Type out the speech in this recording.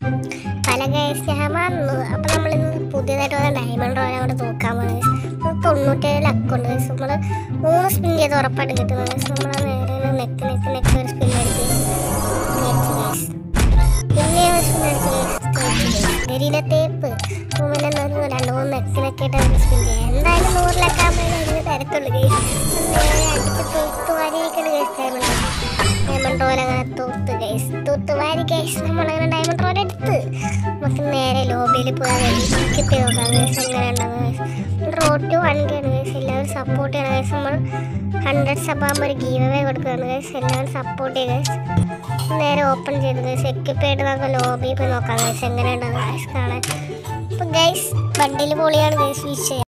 പല ഗൈസ് ഞാൻ വന്നു അപ്പം നമ്മളിന്ന് പുതിയതായിട്ട് വന്ന ഡയമണ്ട് റോയൽ അവിടെ നോക്കാൻ പോകുന്നത് തൊണ്ണൂറ്റേഴ് അക്കൗണ്ട് ഗൈസ് നമ്മൾ മൂന്ന് സ്പിൻ ചെയ്ത് ഉറപ്പായിട്ട് കിട്ടുന്നത് ഗൈസ് നമ്മൾ നേരെ നെക്ക് നെക്ക് നെക്ക് ഒരു സ്പിൻ അടിച്ച് ജയിച്ചു ഗൈസ് പിന്നെ ഒരു സ്പിൻ അടിച്ച് ഗരിയിലെ തേപ്പ് പിന്നെ ഒരു രണ്ട് മൂന്ന് നെക്ക് നെക്കായിട്ട് ഒരു സ്പിൻ ചെയ്യാം എന്തായാലും നൂറിലൊക്കെ ആകുമ്പോൾ തരത്തുള്ളൂ ഗൈസ് നേരെ അടിച്ച് തൂത്ത് വാരിയിരിക്കണ ഗൈസ് ഡയമണ്ട് ഡയമണ്ട് റോയൽ അങ്ങനെ തൂത്ത് ഗൈസ് തൂത്ത് വാരി ഗൈസ് നമ്മളങ്ങനെ ഡയമണ്ട് റോയൽ എടുത്ത് നമുക്ക് നേരെ ലോബിയിൽ പോകാൻ കിട്ടി നോക്കാം ഗൈസ് എങ്ങനെ ഉണ്ടെന്ന് ഗൈസ് റോഡ് ടു വൺ ആണ് ഗൈസ് എല്ലാവരും സപ്പോർട്ട് ചെയ്യണം ഗൈസ് നമ്മൾ ഹൺഡ്രഡ് സബ് ആകുമ്പോൾ ഒരു ഗീവ് അവേ കൊടുക്കുകയാണ് ഗൈസ് എല്ലാവരും സപ്പോർട്ട് ചെയ്യുക ഗൈസ് നേരെ ഓപ്പൺ ചെയ്ത് ഗൈസ് എക്യുപ്പ് ആയിട്ട് നമുക്ക് ലോബിയിൽ പോയി നോക്കാം ഗൈസ് എങ്ങനെ ഉണ്ടെന്ന് ഗൈസ് കാണാൻ അപ്പോൾ ഗൈസ് വണ്ടിയിൽ പൊളിയാണ് ഗൈസ് വിഷയം